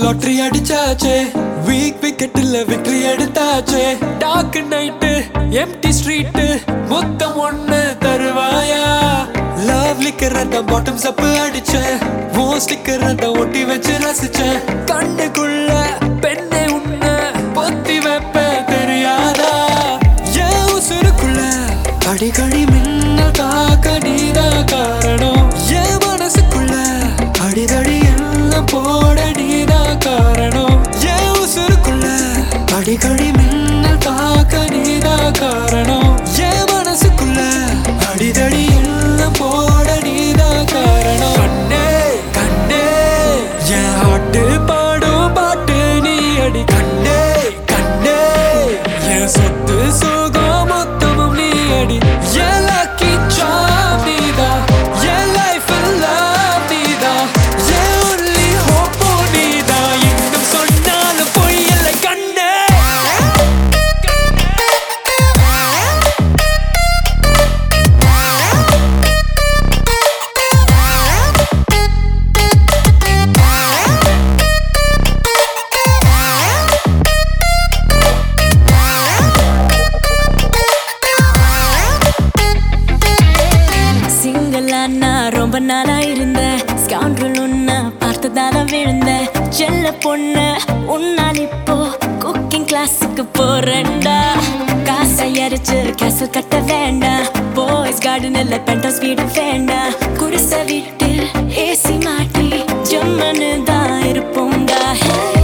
Lottery அடிச்சாச்சே weak விக்கெட்ல victory எடுத்தாச்சே டார்க் நைட்டு எம்டி ஸ்ட்ரீட் மொத்தம் ஒண்ணு தருவாயா லவ் லிக்கர் அந்த பாட்டம் சப்பு அடிச்சேன் ஓ ஸ்டிக்கர் அந்த ஒட்டி வச்சு ரசிச்சேன் கண்ணுக்குள்ள பெண்ணை உன்ன பொத்தி வைப்பேன் தெரியாதா என் உசுருக்குள்ள அடிக்கடி மின்னல் தாக்க நீதான் காரணம் என் மனசுக்குள்ள அடிதடி எல்லாம் போட நீதான் காரணம் என் உசுருக்குள்ள அடிக்கடி மின்னல் தாக்க நீதான் காரணம் என் மனசுக்குள்ள அடிதடி எல்லாம் போட நீதான் காரணம் கண்ணே கண்ணே என் ஹாட்டு பாடும் பாட்டு நீ அடி கண்ணே கண்ணே என் சொத்து சுகம் மொத்தமும் நீ அடி என் lucky charm நீதான் என் life in love நீதான் என் only hope உம் நீதான் இன்னும் சொன்னாலும் பொய் இல்லை கண்ணே சிங்கிளா நான் ரொம்ப நாளா இருந்தேன் ஸ்கவுண்டல் உன்ன பார்த்ததால விழுந்தேன் செல்ல பொண்ணு உன்னால் இப்போ குக்கிங் கிளாஸுக்கு போறேன்டா காசை அரைச்சு கேசல் கட்ட வேண்டாம் பாய்ஸ் கார்டன் இல்ல பென்டோஸ் வீடு வேண்டாம் குடிசை வீட்டில் ஏசி மாட்டி ஜம்மனு தான் இருப்போம்டா Hey.